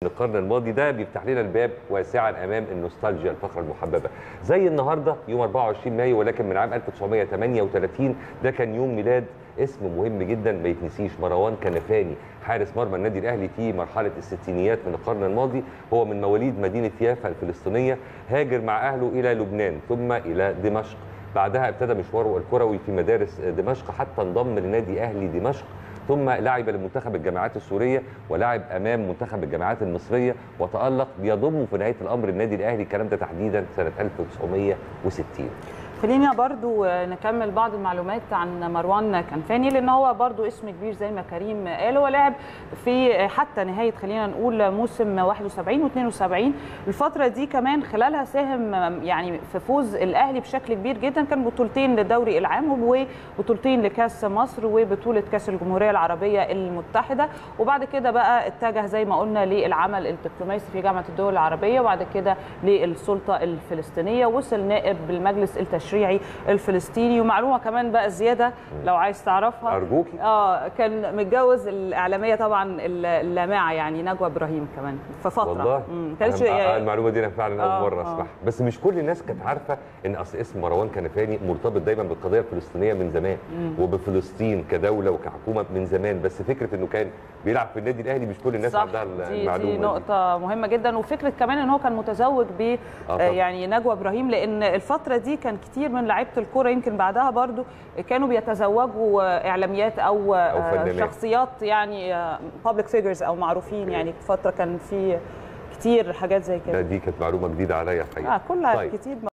القرن الماضي ده بيفتح لنا الباب واسعا امام النوستالجيا الفقره المحببه زي النهارده يوم 24 مايو ولكن من عام 1938 ده كان يوم ميلاد اسم مهم جدا ما يتنسيش مروان كنفاني حارس مرمى النادي الاهلي في مرحله الستينيات من القرن الماضي هو من مواليد مدينه يافا الفلسطينيه هاجر مع اهله الى لبنان ثم الى دمشق بعدها ابتدى مشواره الكروي في مدارس دمشق حتى انضم لنادي اهلي دمشق ثم لعب لمنتخب الجامعات السوريه ولعب امام منتخب الجامعات المصريه وتالق بيضم في نهايه الامر النادي الاهلي الكلام ده تحديدا سنه 1960 خلينا برضو نكمل بعض المعلومات عن مروان كنفاني لان هو برضو اسم كبير زي ما كريم قال هو لعب في حتى نهايه خلينا نقول موسم 71 و72 الفتره دي كمان خلالها ساهم يعني في فوز الاهلي بشكل كبير جدا كان بطولتين للدوري العام وبطولتين لكاس مصر وبطوله كاس الجمهوريه العربيه المتحده وبعد كده بقى اتجه زي ما قلنا للعمل الدبلوماسي في جامعه الدول العربيه وبعد كده للسلطه الفلسطينيه وصل نائب بالمجلس التشريعي التشريعي الفلسطيني ومعلومه كمان بقى زياده لو عايز تعرفها ارجوكي اه كان متجوز الاعلاميه طبعا اللامعه يعني نجوى ابراهيم كمان في فتره والله مم. كانش يعني المعلومه دي انا فعلا اول آه مره آه. اسمعها بس مش كل الناس كانت عارفه ان اصل اسم مروان كنفاني مرتبط دايما بالقضيه الفلسطينيه من زمان مم. وبفلسطين كدوله وكحكومه من زمان بس فكره انه كان بيلعب في النادي الاهلي مش كل الناس صح عندها دي, المعلومه دي نقطة مهمة جدا وفكرة كمان ان هو كان متزوج ب آه آه طبعاً. يعني نجوى ابراهيم لان الفترة دي كان كتير من لعيبة الكورة يمكن بعدها برضو كانوا بيتزوجوا اعلاميات او, أو آه فنانات. شخصيات يعني بابليك فيجرز او معروفين يعني في فترة كان في كتير حاجات زي ده كده دي كانت معلومه جديده عليا الحقيقه اه كلها طيب. كتير